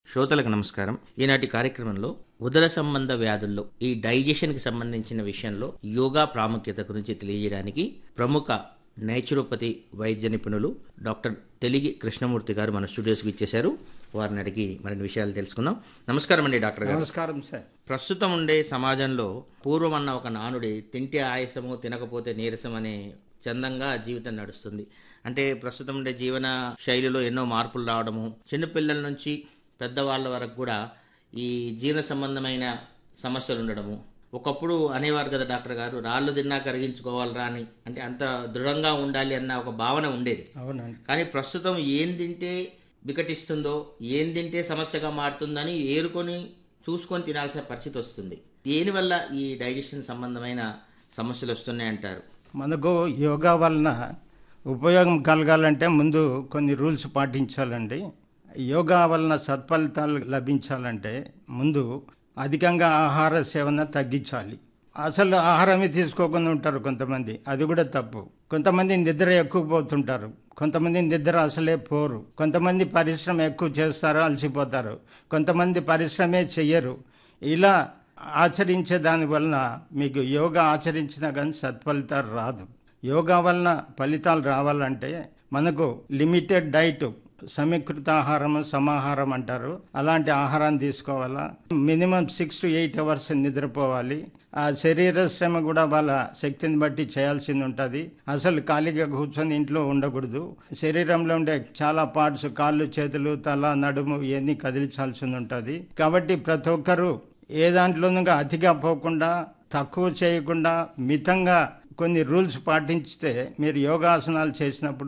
శ్రోతలకు నమస్కారం ఈనాటి కార్యక్రమంలో ఉదర సంబంధ వ్యాధుల్లో ఈ డైజెషన్కి సంబంధించిన విషయంలో యోగా ప్రాముఖ్యత గురించి తెలియజేయడానికి ప్రముఖ నేచురోపతి వైద్య నిపుణులు డాక్టర్ తెలిగి కృష్ణమూర్తి గారు మన స్టూడియోస్కి ఇచ్చేశారు వారిని అడిగి మరిన్ని విషయాలు తెలుసుకుందాం నమస్కారం అండి డాక్టర్ గారు నమస్కారం సార్ ప్రస్తుతం ఉండే సమాజంలో పూర్వం అన్న ఒక నానుడి తింటే ఆయాసము తినకపోతే నీరసం అనే చందంగా జీవితం నడుస్తుంది అంటే ప్రస్తుతం ఉండే జీవన శైలిలో ఎన్నో మార్పులు రావడము చిన్నపిల్లల నుంచి పెద్దవాళ్ళ వరకు కూడా ఈ జీర్ణ సంబంధమైన సమస్యలు ఉండడము ఒకప్పుడు అనేవారు కదా డాక్టర్ గారు రాళ్ళు తిన్నా కరిగించుకోవాలరా అని అంటే అంత దృఢంగా ఉండాలి అన్న ఒక భావన ఉండేది అవునండి కానీ ప్రస్తుతం ఏం తింటే వికటిస్తుందో ఏం తింటే సమస్యగా మారుతుందని ఏరుకొని చూసుకొని తినాల్సిన పరిస్థితి వస్తుంది దేనివల్ల ఈ డైజెషన్ సంబంధమైన సమస్యలు వస్తున్నాయి అంటారు మనకు యోగా వలన ఉపయోగం కలగాలంటే ముందు కొన్ని రూల్స్ పాటించాలండి యోగా వలన సత్ఫలితాలు లభించాలంటే ముందు అధికంగా ఆహార సేవన తగ్గించాలి అసలు ఆహారమే తీసుకోకుండా ఉంటారు కొంతమంది అది కూడా తప్పు కొంతమంది నిద్ర ఎక్కువ పోతుంటారు కొంతమంది నిద్ర అసలే పోరు కొంతమంది పరిశ్రమ ఎక్కువ చేస్తారు అలసిపోతారు కొంతమంది పరిశ్రమే చెయ్యరు ఇలా ఆచరించే దాని వలన మీకు యోగా ఆచరించినా కానీ సత్ఫలితాలు రాదు యోగా వలన ఫలితాలు రావాలంటే మనకు లిమిటెడ్ డైట్ సమీకృత ఆహారం సమాహారం అంటారు అలాంటి ఆహారాన్ని తీసుకోవాలా minimum six to eight hours నిద్రపోవాలి ఆ శరీర శ్రమ కూడా వాళ్ళ శక్తిని బట్టి చేయాల్సింది ఉంటుంది అసలు ఖాళీగా కూర్చొని ఇంట్లో ఉండకూడదు శరీరంలో ఉండే చాలా పార్ట్స్ కాళ్ళు చేతులు తల నడుము ఇవన్నీ కదిలించాల్సింది ఉంటుంది కాబట్టి ప్రతి ఒక్కరూ ఏ దాంట్లోనూ అతిగా పోకుండా తక్కువ చేయకుండా మితంగా కొన్ని రూల్స్ పాటించితే మీరు యోగాసనాలు చేసినప్పుడు